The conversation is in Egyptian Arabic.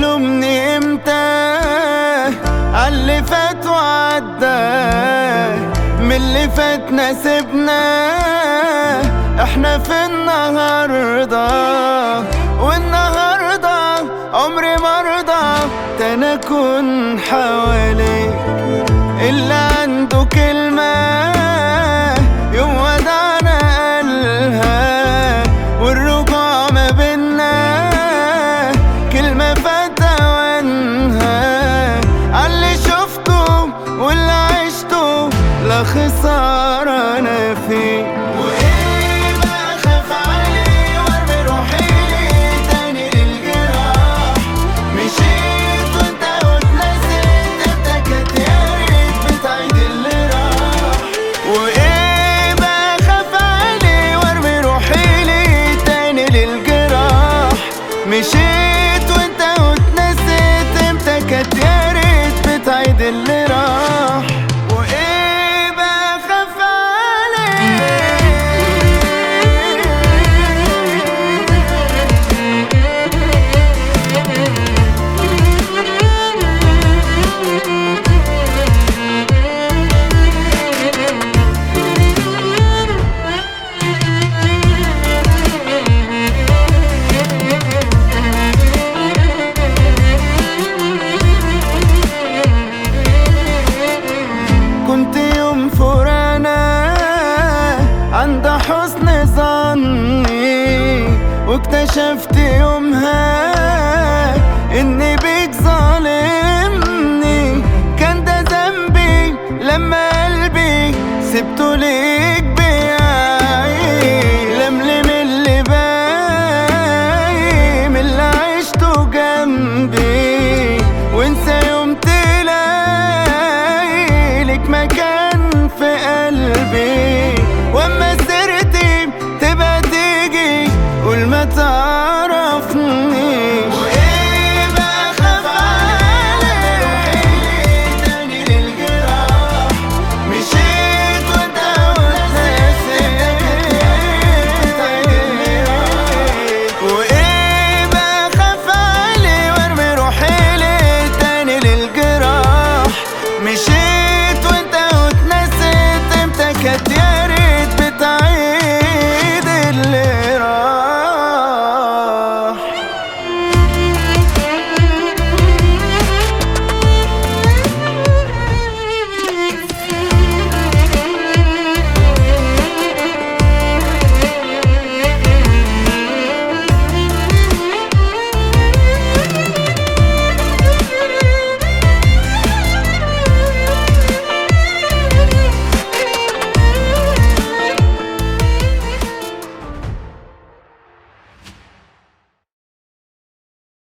تلومني امتى عاللي فات وعدى من اللي فات ناسبنا احنا في النهارده والنهارده عمري مرضى تانا اكون حواليك اللي عنده كلمة يوم ودعنا قالها والرجوع ما بينا كلمة فتوانها عاللي شفته واللي عشته لا خسارة أنا فيه وإيه بخاف عليه وارمي روحي تاني للجراح مشيت وانت واتنسيت انت كانت يا ريت بتعيد اللي راح وايه بخاف عليه وارمي روحي ليه تاني للجراح مشيت وانت واتنسيت امتى كانت يا ريت بتعيد اللي راح وايه بخاف عليه كنت يوم فرانا عند حسن ظني واكتشفت يومها اني بيك ظالمني كان ده ذنبي لما قلبي سبته ليك بيعي لملم اللي باقي من اللي عشته جنبي وانسى يوم تلاقي لك مكان في قلبي واما سيرتي تبقى تيجي قول ما تعرف